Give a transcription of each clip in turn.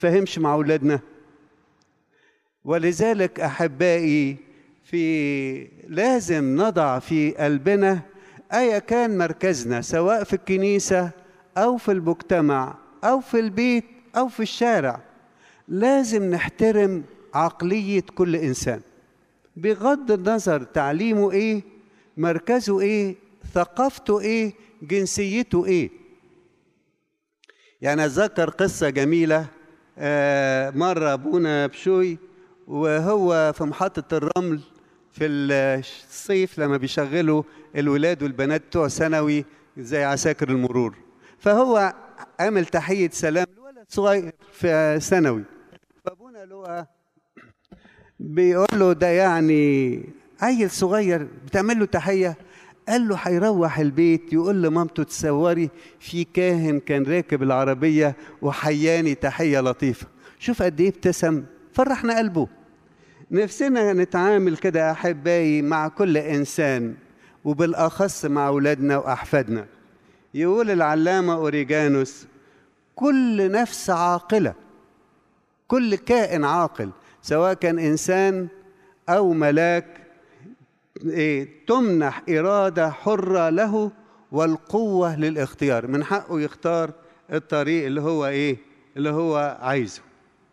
فهمش مع أولادنا ولذلك أحبائي في لازم نضع في قلبنا أيا كان مركزنا سواء في الكنيسة أو في المجتمع أو في البيت أو في الشارع لازم نحترم عقلية كل إنسان بغض النظر تعليمه إيه مركزه إيه ثقافته إيه جنسيته إيه يعني أتذكر قصة جميلة آه مرة أبونا بشوي وهو في محطة الرمل في الصيف لما بيشغلوا الولاد والبنات بتوع ثانوي زي عساكر المرور فهو عمل تحية سلام لولد صغير في ثانوي فابونا له بيقول له ده يعني عيل صغير بتعمل له تحية قال له هيروح البيت يقول لمامته تصوري في كاهن كان راكب العربية وحياني تحية لطيفة شوف قد ايه ابتسم فرحنا قلبه نفسنا نتعامل كده احبائي مع كل انسان وبالاخص مع اولادنا واحفادنا يقول العلامه اوريجانوس كل نفس عاقله كل كائن عاقل سواء كان انسان او ملاك إيه تمنح اراده حره له والقوه للاختيار من حقه يختار الطريق اللي هو ايه اللي هو عايزه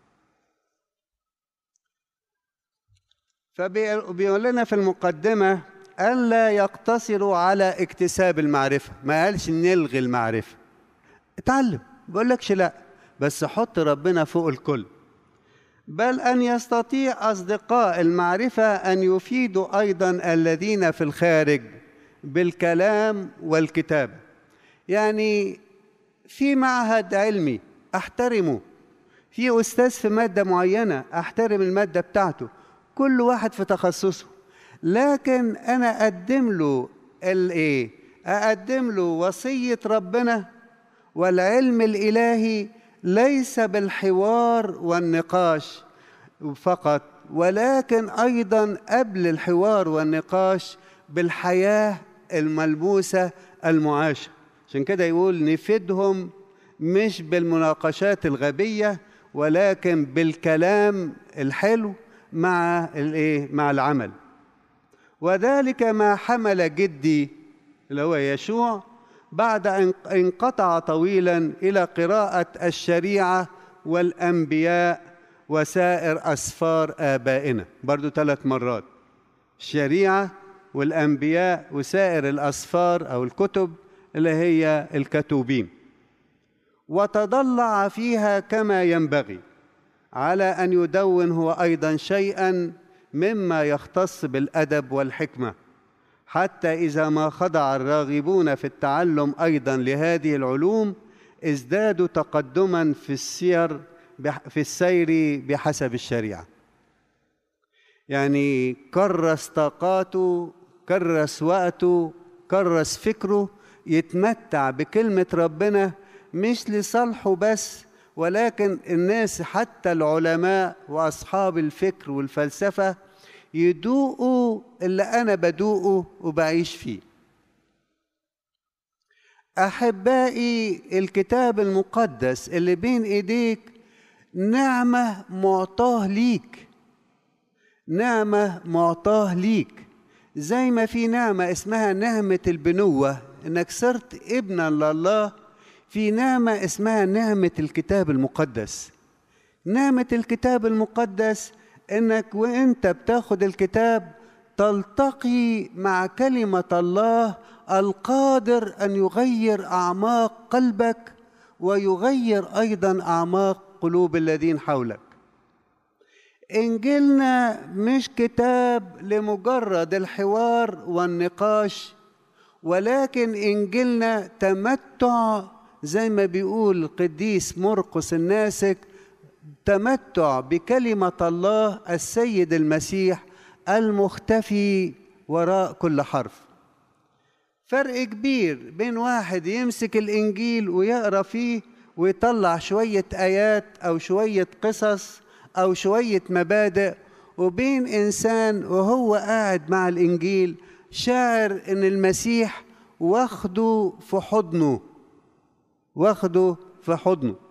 فبيقول لنا في المقدمة ألا يقتصروا على اكتساب المعرفة ما قالش نلغي المعرفة اتعلم بقول لكش لا بس حط ربنا فوق الكل بل أن يستطيع أصدقاء المعرفة أن يفيدوا أيضا الذين في الخارج بالكلام والكتابة يعني في معهد علمي أحترمه في أستاذ في مادة معينة أحترم المادة بتاعته كل واحد في تخصصه لكن انا اقدم له الايه اقدم له وصيه ربنا والعلم الالهي ليس بالحوار والنقاش فقط ولكن ايضا قبل الحوار والنقاش بالحياه الملموسه المعاشه عشان كده يقول نفيدهم مش بالمناقشات الغبيه ولكن بالكلام الحلو مع الايه مع العمل وذلك ما حمل جدي اللي هو يشوع بعد ان انقطع طويلا الى قراءه الشريعه والانبياء وسائر اسفار ابائنا برضو ثلاث مرات الشريعه والانبياء وسائر الاسفار او الكتب اللي هي الكتوبين وتضلع فيها كما ينبغي على ان يدون هو ايضا شيئا مما يختص بالادب والحكمه حتى اذا ما خضع الراغبون في التعلم ايضا لهذه العلوم ازدادوا تقدما في السير في السير بحسب الشريعه يعني كرس طاقاته كرس وقته كرس فكره يتمتع بكلمه ربنا مش لصالحه بس ولكن الناس حتى العلماء واصحاب الفكر والفلسفه يدوقوا اللي انا بدوقه وبعيش فيه احبائي الكتاب المقدس اللي بين ايديك نعمه معطاه ليك نعمه معطاه ليك زي ما في نعمه اسمها نعمه البنوه انك صرت ابنا لله في نعمة اسمها نعمة الكتاب المقدس نعمة الكتاب المقدس انك وانت بتاخد الكتاب تلتقي مع كلمة الله القادر ان يغير اعماق قلبك ويغير ايضا اعماق قلوب الذين حولك انجيلنا مش كتاب لمجرد الحوار والنقاش ولكن انجيلنا تمتع زي ما بيقول القديس مرقس الناسك تمتع بكلمة الله السيد المسيح المختفي وراء كل حرف فرق كبير بين واحد يمسك الإنجيل ويقرأ فيه ويطلع شوية آيات أو شوية قصص أو شوية مبادئ وبين إنسان وهو قاعد مع الإنجيل شاعر إن المسيح واخده في حضنه واخده في حضنه